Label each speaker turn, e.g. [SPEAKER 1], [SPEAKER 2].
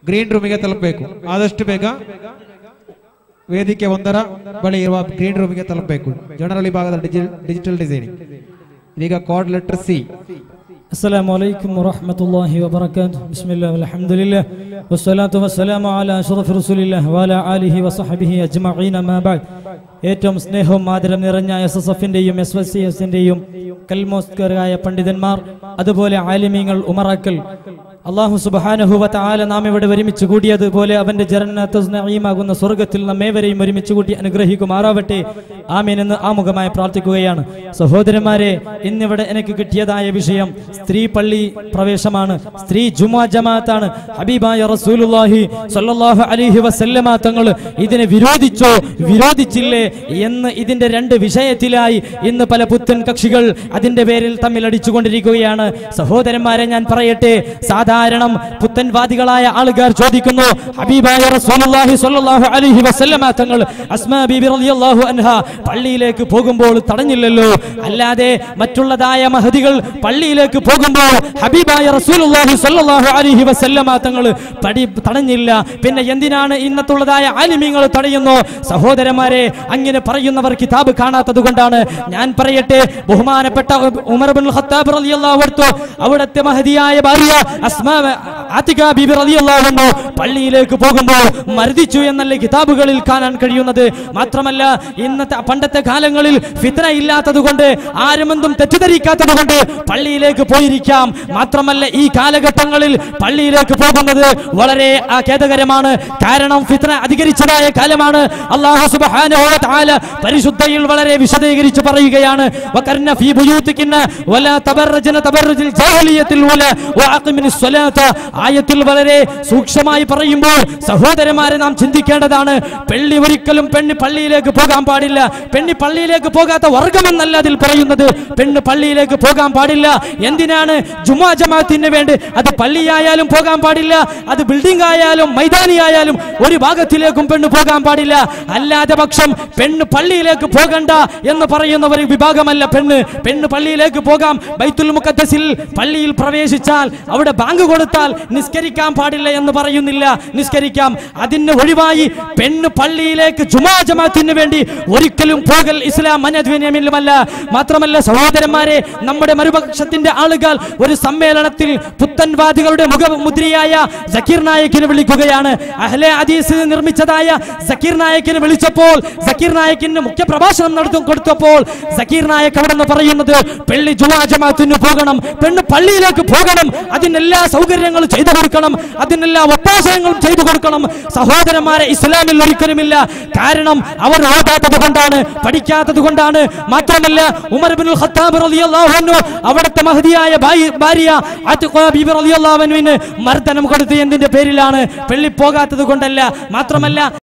[SPEAKER 1] green ರೂಮಿಗೆ ತಲುಪಬೇಕು ಆದಷ್ಟು ಬೇಗ ವೇದಿಕೆ ಒಂದರ ಬಳಿ ಇರುವ ಗ್ರೀನ್ ರೂಮಿಗೆ ತಲುಪಬೇಕು ಜನರಲ್ ವಿಭಾಗದ ಡಿಜಿ- ಡಿಜಿಟಲ್ ಡಿಸೈನಿಂಗ್ ಇದೀಗ ಕಾರ್ಡ್ ಲೆಟರ್ ಸಿ
[SPEAKER 2] السلام عليكم ورحمة الله وبركاته بسم الله والحمد لله والصلاة والسلام على أشرف رسول الله وعلى آله وصحبه أجمعين ما بعد ഏറ്റവും സ്നേഹവും ആദരം നിറഞ്ഞ എസ് എസ് എഫിന്റെയും എസ് എസ് സി എസിന്റെയും കൽമോസ്കരായ പണ്ഡിതന്മാർ അതുപോലെ ആലിമീങ്ങൾ ഉമറാക്കൽ അള്ളാഹു സുബാനഹുവത്ത ആല നാം ഇവിടെ ഒരുമിച്ച് കൂടിയതുപോലെ അവന്റെ ജനനീമാകുന്ന സ്വർഗത്തിൽ നമ്മേവരെയും ഒരുമിച്ച് കൂട്ടി അനുഗ്രഹിക്കുമാറാവട്ടെ ആമീൻ എന്ന് ആമുഖമായി പ്രാർത്ഥിക്കുകയാണ് സഹോദരന്മാരെ ഇന്നിവിടെ എനിക്ക് കിട്ടിയതായ വിഷയം സ്ത്രീ പള്ളി പ്രവേശമാണ് സ്ത്രീ ജുമാ ജമാഅത്താണ് ഹബീബായ റസൂലുള്ളാഹി സ്വല്ലല്ലാഹു അലൈഹി വസല്ലമ തങ്ങൾ ഇതിനെ വിരോധിച്ചോ വിരോധിച്ചില്ലേ എന്ന് ഇതിന്റെ രണ്ട് വിഷയത്തിലായി ഇന്ന് പല പുത്തൻ കക്ഷികൾ അതിന്റെ പേരിൽ തമ്മിൽ അടിച്ചുകൊണ്ടിരിക്കുകയാണ് സഹോദരന്മാരെ ഞാൻ പറയട്ടെ സാധാരണ പുത്തൻവാദികളായ ആളുകാർ ചോദിക്കുന്നു ഹബീബായ റസൂലുള്ളാഹി സ്വല്ലല്ലാഹു അലൈഹി വസല്ലമ തങ്ങൾ അസ്മാ ബീബി റളിയല്ലാഹു അൻഹ പള്ളിയിലേക്ക് പോകുമ്പോൾ തടഞ്ഞില്ലല്ലോ അല്ലാതെ മറ്റുള്ളതായ മഹദികൾ പള്ളിയിലേക്ക് പോകുമ്പോൾ ഹബീബായ റസൂലുള്ളാഹി സ്വല്ലല്ലാഹു അലൈഹി വസല്ലമ തങ്ങൾ പടി തടഞ്ഞില്ല പിന്നെ എന്തിനാണ് ഇന്നത്തുള്ളതായ ആലിമീങ്ങൾ തടയുന്നു സഹോദരന്മാരെ അങ്ങനെ പറയുന്നവർ കിതാബ് കാണാത്തത് കൊണ്ടാണ് ഞാൻ പറയട്ടെ ബഹുമാനപ്പെട്ട ഉമർ ബിൻ ഖത്താബ് റളിയല്ലാഹു അൻഹു അവിടുത്തെ മഹദിയായ ഭാര്യ അസ്മാ ആതിക ബീബി റളിയല്ലാഹു അൻഹു പള്ളിയിലേക്ക് പോകുമ്പോൾ മർദിച്ചു എന്നല്ലേ കിതാബുകളിൽ കാണാൻ കഴിയുന്നത് മാത്രമല്ല ഇന്നത്തെ പണ്ടത്തെ കാലങ്ങളിൽ ഫിത്ന ഇല്ലാത്തത് കൊണ്ട് ആരുമെന്തും തെറ്റിദ്ധരിക്കാത്തത് കൊണ്ട് പള്ളിയിലേക്ക് പോയിരിക്കാം മാത്രമല്ല ഈ കാലഘട്ടങ്ങളിൽ പള്ളിയിലേക്ക് പോകുന്നത് വളരെ ആ, ഖേദകരമാണ് കാരണം ഫിത്ന അധികരിച്ചതായ കാലമാണ് അള്ളാഹു സുബ്ഹാനഹു വ തആല പരിശുദ്ധയിൽ വളരെ വിശദീകരിച്ച് പറയുകയാണ് വകർന ഫീ ബുയൂതികിന്ന വലാ തബറജന തബറജുൽ ജാഹിലിയത്തിൽ ഊല വഅഖിമിന സ്വലാത്ത ആയത്തിൽ വളരെ സൂക്ഷ്മമായി പറയുമ്പോൾ സഹോദരന്മാരെ നാം ചിന്തിക്കേണ്ടതാണ് പെണ്ണി ഒരിക്കലും പെണ്ണ് പള്ളിയിലേക്ക് പോകാൻ പാടില്ല പെണ്ണി പള്ളിയിലേക്ക് പോകാത്ത വർഗമെന്നല്ല അതിൽ പറയുന്നത് പെണ്ണ് പള്ളിയിലേക്ക് പോകാൻ പാടില്ല എന്തിനാണ് ജുമാ ജമാഅത്തിന് വേണ്ടി അത് പള്ളിയായാലും പോകാൻ പാടില്ല അത് ബിൽഡിംഗ് ആയാലും മൈതാനി ആയാലും ഒരു ഭാഗത്തിലേക്കും പെണ്ണ് പോകാൻ പാടില്ല അല്ലാതെ പക്ഷം പെണ്ണ് പള്ളിയിലേക്ക് പോകണ്ട എന്ന് പറയുന്ന ഒരു വിഭാഗമല്ല പെണ്ണ് പെണ്ണ് പള്ളിയിലേക്ക് പോകാം ബൈത്തുൽ മുഖദ്ദസിൽ പള്ളിയിൽ പ്രവേശിച്ചാൽ അവിടെ ബാങ്ക് കൊടുത്താൽ നിസ്കരിക്കാൻ പാടില്ല എന്ന് പറയുന്നില്ല നിസ്കരിക്കാം അതിന് ഒഴിവായി പെണ്ണ് പള്ളിയിലേക്ക് ജുമാ ജമാഅത്തിന് വേണ്ടി ഒരിക്കലും പോകൽ ഇസ്ലാം മനധ്വന്യമില്ലുമല്ല മാത്രമല്ല സഹോദരന്മാരെ നമ്മുടെ മറുപക്ഷത്തിന്റെ ആളുകൾ ഒരു സമ്മേളനത്തിൽ പുത്തൻവാദികളുടെ മുഖമുദ്രയായ സക്കീർ നായക്കിനെ വിളിക്കുകയാണ് അഹ്ലെ ഹദീസ് നിർമ്മിച്ചതായ സക്കീർ നായക്കിനെ വിളിച്ചപ്പോൾ സക്കീർ നായക്കിന് മുഖ്യ പ്രഭാഷണം നടത്തും കൊടുത്തപ്പോൾ സക്കീർ നായക് അവിടെ നിന്ന് പറയുന്നത് പള്ളി ജുമാ ജമാഅത്തിന് പോകണം പെണ്ണ് പള്ളിയിലേക്ക് പോകണം അതിനെല്ലാ സൗകര്യങ്ങളും ചെയ്തു കൊടുക്കണം അതിനെല്ലാ ഒത്താശയങ്ങളും ചെയ്തു കൊടുക്കണം സഹോദരന്മാരെ ഇസ്ലാമിൽ ഒരിക്കലുമില്ല കാരണം അവർ ഓതാത്തത് കൊണ്ടാണ് പഠിക്കാത്തത് കൊണ്ടാണ് മാത്രമല്ല ഉമർ ബിൻ ഖത്താബ് റളിയല്ലാഹു അൻഹു അവിടുത്തെ മഹദിയായ ഭാര്യ- ഭാര്യ ആതിഖ ബീബി റളിയല്ലാഹു അൻഹുവിന് മർദ്ദനം കൊടുത്ത് എന്തിന്റെ പേരിലാണ് പള്ളി പോകാത്തത് കൊണ്ടല്ല മാത്രമല്ല